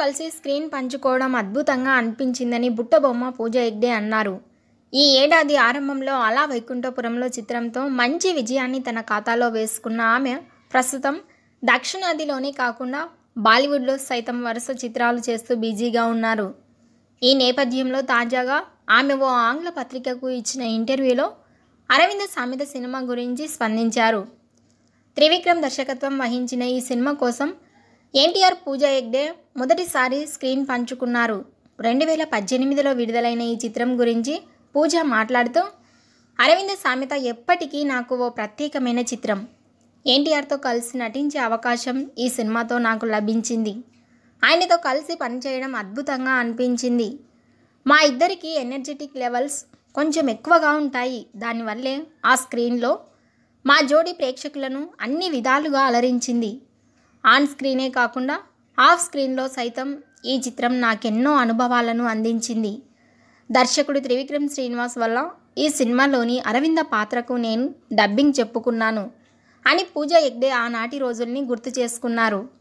కలిసి స్క్రీన్ పంచుకోవడం అద్భుతంగా అనిపించిందని బుట్టబొమ్మ పూజ హెగ్డే అన్నారు ఈ ఏడాది ఆరంభంలో అలా వైకుంఠపురంలో చిత్రంతో మంచి విజయాన్ని తన ఖాతాలో వేసుకున్న ఆమె ప్రస్తుతం దక్షిణాదిలోనే కాకుండా బాలీవుడ్లో సైతం వరుస చిత్రాలు చేస్తూ బిజీగా ఉన్నారు ఈ నేపథ్యంలో తాజాగా ఆమె ఓ ఆంగ్ల పత్రికకు ఇచ్చిన ఇంటర్వ్యూలో అరవింద సామెత సినిమా గురించి స్పందించారు త్రివిక్రమ్ దర్శకత్వం వహించిన ఈ సినిమా కోసం ఎన్టీఆర్ పూజ హెగ్డే మొదటిసారి స్క్రీన్ పంచుకున్నారు రెండు వేల పద్దెనిమిదిలో విడుదలైన ఈ చిత్రం గురించి పూజ మాట్లాడుతూ అరవింద సామెత ఎప్పటికీ నాకు ఓ ప్రత్యేకమైన చిత్రం ఎన్టీఆర్తో కలిసి నటించే అవకాశం ఈ సినిమాతో నాకు లభించింది ఆయనతో కలిసి పనిచేయడం అద్భుతంగా అనిపించింది మా ఇద్దరికి ఎనర్జెటిక్ లెవెల్స్ కొంచెం ఎక్కువగా ఉంటాయి దానివల్లే ఆ స్క్రీన్లో మా జోడి ప్రేక్షకులను అన్ని విధాలుగా అలరించింది ఆన్ స్క్రీనే కాకుండా ఆఫ్ స్క్రీన్లో సైతం ఈ చిత్రం నాకెన్నో అనుభవాలను అందించింది దర్శకుడు త్రివిక్రమ్ శ్రీనివాస్ వల్ల ఈ సినిమాలోని అరవింద పాత్రకు నేను డబ్బింగ్ చెప్పుకున్నాను అని పూజ హెగ్డే ఆనాటి రోజుల్ని గుర్తు చేసుకున్నారు